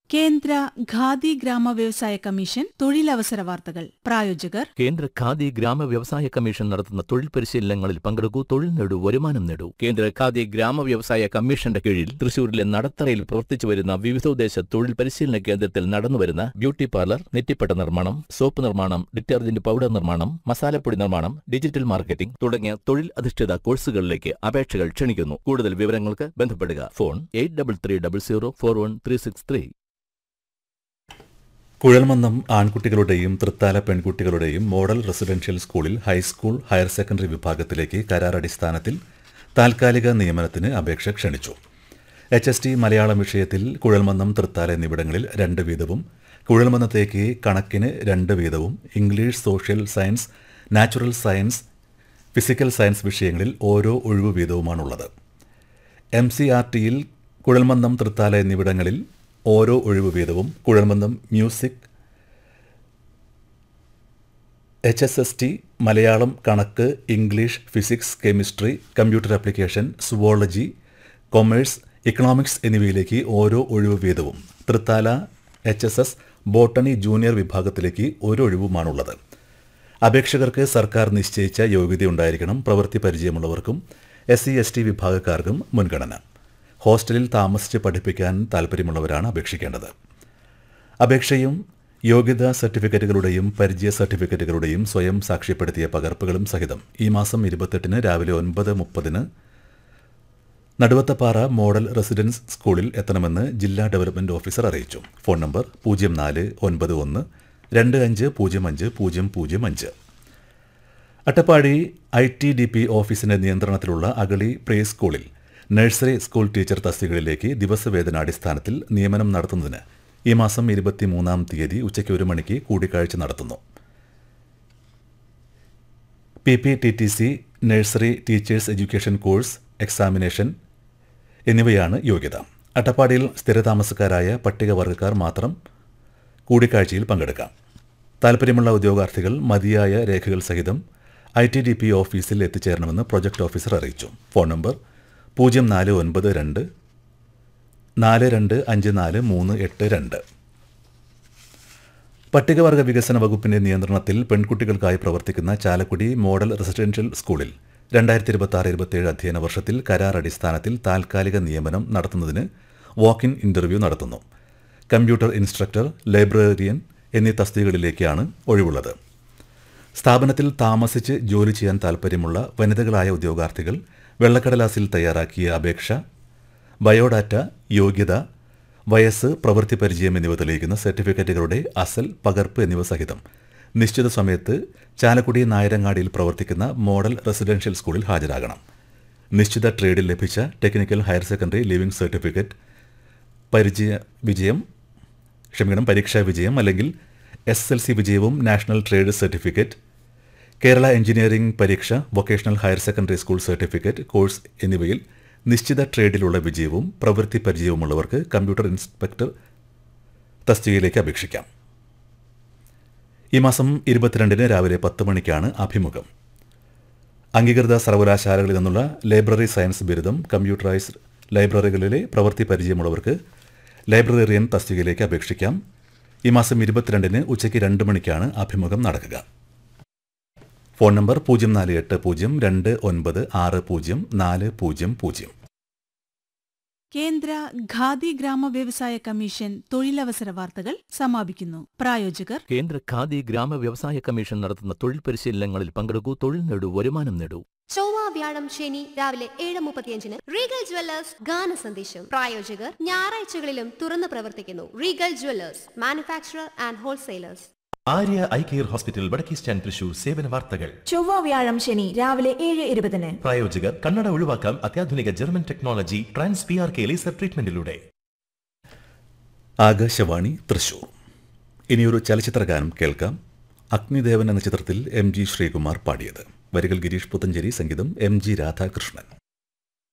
കേന്ദ്ര ഖാദി ഗ്രാമ വ്യവസായ കമ്മീഷൻ തൊഴിലവസര വാർത്തകൾ പ്രായോജകർ കേന്ദ്ര ഖാദി ഗ്രാമ വ്യവസായ കമ്മീഷൻ നടത്തുന്ന തൊഴിൽ പരിശീലനങ്ങളിൽ പങ്കെടുക്കൂ തൊഴിൽ നേടൂ വരുമാനം നേടൂ കേന്ദ്ര ഖാദി ഗ്രാമ വ്യവസായ കമ്മീഷന്റെ കീഴിൽ തൃശൂരിലെ നടത്തറയിൽ പ്രവർത്തിച്ചു വരുന്ന വിവിധോദ്ദേശ തൊഴിൽ പരിശീലന കേന്ദ്രത്തിൽ നടന്നുവരുന്ന ബ്യൂട്ടി പാർലർ നെറ്റിപ്പട്ട നിർമ്മാണം സോപ്പ് നിർമ്മാണം ഡിറ്റർജന്റ് പൗഡർ നിർമ്മാണം മസാലപ്പൊടി നിർമ്മാണം ഡിജിറ്റൽ മാർക്കറ്റിംഗ് തുടങ്ങിയ തൊഴിൽ അധിഷ്ഠിത കോഴ്സുകളിലേക്ക് അപേക്ഷകൾ ക്ഷണിക്കുന്നു കൂടുതൽ വിവരങ്ങൾക്ക് ബന്ധപ്പെടുക phone eight double three double zero four one three six three Kuzhalmannam ആൺകുട്ടികളുടെയും തൃത്താല പെൺകുട്ടികളുടെയും മോഡൽ റെസിഡൻഷ്യൽ സ്കൂളിൽ ഹൈസ്കൂൾ ഹയർ സെക്കൻഡറി വിഭാഗത്തിലേക്ക് കരാർ അടിസ്ഥാനത്തിൽ താൽക്കാലിക നിയമനത്തിന് അപേക്ഷ ക്ഷണിച്ചു എച്ച് എസ് ടി മലയാളം വിഷയത്തിൽ കുഴൽമന്നം തൃത്താല എന്നിവിടങ്ങളിൽ രണ്ട് വീതവും കുഴൽമന്നത്തേക്ക് കണക്കിന് രണ്ട് വീതവും English social science natural science physical science വിഷയങ്ങളിൽ ഓരോ ഒഴിവു വീതവുമാണുള്ളത് എം സി ആർ ടിയിൽ കുഴൽമന്നം തൃത്താല എന്നിവിടങ്ങളിൽ ഓരോ ഒഴിവു വീതവും Kuzhalmannam music H S S T Malayalam കണക്ക് English physics chemistry computer application zoology commerce economics എന്നിവയിലേക്ക് ഓരോ ഒഴിവു വീതവും Thrithala H S S botany junior വിഭാഗത്തിലേക്ക് ഒരു ഒഴിവുമാണുള്ളത് അപേക്ഷകർക്ക് സർക്കാർ നിശ്ചയിച്ച യോഗ്യതയുണ്ടായിരിക്കണം പ്രവൃത്തി പരിചയമുള്ളവർക്കും എസ് സി എസ് ടി വിഭാഗക്കാർക്കും മുൻഗണന ഹോസ്റ്റലിൽ താമസിച്ച് പഠിപ്പിക്കാൻ താൽപ്പര്യമുള്ളവരാണ് അപേക്ഷിക്കേണ്ടത് അപേക്ഷയും യോഗ്യതാ സർട്ടിഫിക്കറ്റുകളുടെയും പരിചയ സർട്ടിഫിക്കറ്റുകളുടെയും സ്വയം സാക്ഷ്യപ്പെടുത്തിയ പകർപ്പുകളും സഹിതം ഈ മാസം ഇരുപത്തെട്ടിന് രാവിലെ ഒൻപത് മുപ്പതിന് നടുവത്തപ്പാറ മോഡൽ റെസിഡൻസ് സ്കൂളിൽ എത്തണമെന്ന് ജില്ലാ ഡെവലപ്മെന്റ് ഓഫീസർ അറിയിച്ചു ഫോൺ നമ്പർ പൂജ്യം നാല് ഒൻപത് ഒന്ന് രണ്ട് അഞ്ച് പൂജ്യം അഞ്ച് പൂജ്യം പൂജ്യം അഞ്ച് Attappadi I T D P ഓഫീസിന്റെ നിയന്ത്രണത്തിലുള്ള അഗളി പ്രീ സ്കൂളിൽ നഴ്സറി സ്കൂൾ ടീച്ചർ തസ്തികകളിലേക്ക് ദിവസവേതനാടിസ്ഥാനത്തിൽ നിയമനം നടത്തുന്നതിന് ഈ മാസം ഇരുപത്തിമൂന്നാം തീയതി ഉച്ചയ്ക്ക് ഒരു മണിക്ക് കൂടിക്കാഴ്ച നടത്തുന്നു P P T T C nursery teachers education course examination എന്നിവയാണ് യോഗ്യത അട്ടപ്പാടിയിൽ സ്ഥിരതാമസക്കാരായ പട്ടികവർഗക്കാർ മാത്രം കൂടിക്കാഴ്ചയിൽ പങ്കെടുക്കാം താൽപ്പര്യമുള്ള ഉദ്യോഗാർത്ഥികൾ മതിയായ രേഖകൾ സഹിതം ഐ ടി ഡി പി ഓഫീസിൽ എത്തിച്ചേരണമെന്ന് പ്രൊജക്ട് ഓഫീസർ അറിയിച്ചു ഫോൺ നമ്പർ പൂജ്യം നാല് ഒൻപത് രണ്ട് നാല് രണ്ട് അഞ്ച് നാല് മൂന്ന് എട്ട് രണ്ട് പട്ടികവർഗ വികസന വകുപ്പിന്റെ നിയന്ത്രണത്തിൽ പെൺകുട്ടികൾക്കായി പ്രവർത്തിക്കുന്ന ചാലക്കുടി മോഡൽ റെസിഡൻഷ്യൽ സ്കൂളിൽ രണ്ടായിരത്തി ഇരുപത്തി ആറ് ഇരുപത്തിയേഴ് അധ്യയന വർഷത്തിൽ കരാർ അടിസ്ഥാനത്തിൽ താൽക്കാലിക നിയമനം നടത്തുന്നതിന് വാക്ക് ഇൻ ഇന്റർവ്യൂ നടത്തുന്നു കമ്പ്യൂട്ടർ ഇൻസ്ട്രക്ടർ ലൈബ്രറിയൻ എന്നീ തസ്തികകളിലേക്കാണ് ഒഴിവുള്ളത് സ്ഥാപനത്തിൽ താമസിച്ച് ജോലി ചെയ്യാൻ താൽപ്പര്യമുള്ള വനിതകളായ ഉദ്യോഗാർത്ഥികൾ വെള്ളക്കടലാസിൽ തയ്യാറാക്കിയ അപേക്ഷ ബയോഡാറ്റ യോഗ്യത വയസ്സ് പ്രവൃത്തി പരിചയം എന്നിവ തെളിയിക്കുന്ന സർട്ടിഫിക്കറ്റുകളുടെ അസൽ പകർപ്പ് എന്നിവ സഹിതം നിശ്ചിത സമയത്ത് ചാലക്കുടി നായരങ്ങാടിയിൽ പ്രവർത്തിക്കുന്ന മോഡൽ റെസിഡൻഷ്യൽ സ്കൂളിൽ ഹാജരാകണം നിശ്ചിത ട്രേഡിൽ ലഭിച്ച technical higher secondary leaving certificate പരിചയ വിജയം ക്ഷമിക്കണം പരീക്ഷാ വിജയം അല്ലെങ്കിൽ എസ് എൽ സി വിജയവും national trade certificate Kerala engineering പരീക്ഷ vocational higher secondary school certificate course എന്നിവയിൽ നിശ്ചിത ട്രേഡിലുള്ള വിജയവും പ്രവൃത്തി പരിചയവുമുള്ളവർക്ക് കമ്പ്യൂട്ടർ ഇൻസ്പെക്ടർ തസ്തികയിലേക്ക് അപേക്ഷിക്കാം ഈ മാസം ഇരുപത്തിരണ്ടിന് രാവിലെ പത്ത് മണിക്കാണ് അഭിമുഖം അംഗീകൃത സർവകലാശാലകളിൽ നിന്നുള്ള ലൈബ്രറി സയൻസ് ബിരുദം കമ്പ്യൂട്ടറൈസ്ഡ് ലൈബ്രറികളിലെ പ്രവൃത്തി പരിചയമുള്ളവർക്ക് ലൈബ്രറിയൻ തസ്തികയിലേക്ക് അപേക്ഷിക്കാം ഈ മാസം ഇരുപത്തിരണ്ടിന് ഉച്ചയ്ക്ക് രണ്ട് മണിക്കാണ് അഭിമുഖം നടക്കുക ഫോൺ നമ്പർ പൂജ്യം നാല് എട്ട് പൂജ്യം രണ്ട് ഒൻപത് ആറ് പൂജ്യം നാല് പൂജ്യം പൂജ്യം കേന്ദ്ര ഖാദി ഗ്രാമ വ്യവസായ കമ്മീഷൻ തൊഴിലവസര വാർത്തകൾ സമാപിക്കുന്നു പ്രായോജകർ കേന്ദ്ര ഖാദി ഗ്രാമ വ്യവസായ കമ്മീഷൻ നടത്തുന്ന തൊഴിൽ പരിശീലനങ്ങളിൽ പങ്കെടുക്കൂ തൊഴിൽ നേടൂ വരുമാനം നേടൂ ചൊവ്വ വ്യാഴം ശനി രാവിലെ ഏഴ് മുപ്പത്തിയഞ്ചിന് റീഗൽ ജ്വല്ലേഴ്സ് ഗാന സന്ദേശം പ്രായോജകർ ഞായറാഴ്ചകളിലും തുറന്നു പ്രവർത്തിക്കുന്നു Regal jewellers manufacturer and wholesalers Arya eye care hospital വടക്കേ സ്റ്റാൻഡ് തൃശൂർ സേവന വാർത്തകൾ ചൊവ്വ വ്യാഴം ശനി രാവിലെ ഏഴ് ഇരുപതിന് പ്രായോജകർ കണ്ണട ഒഴിവാക്കാം അത്യാധുനിക German technology trans P R K laser ട്രീറ്റ്മെന്റിലൂടെ ആകാശവാണി തൃശൂർ ഇനിയൊരു ചലച്ചിത്ര ഗാനം കേൾക്കാം അഗ്നിദേവൻ എന്ന ചിത്രത്തിൽ എം ജി ശ്രീകുമാർ പാടിയത് വരികൾ ഗിരീഷ് പുത്തഞ്ചേരി സംഗീതം എം ജി രാധാകൃഷ്ണൻ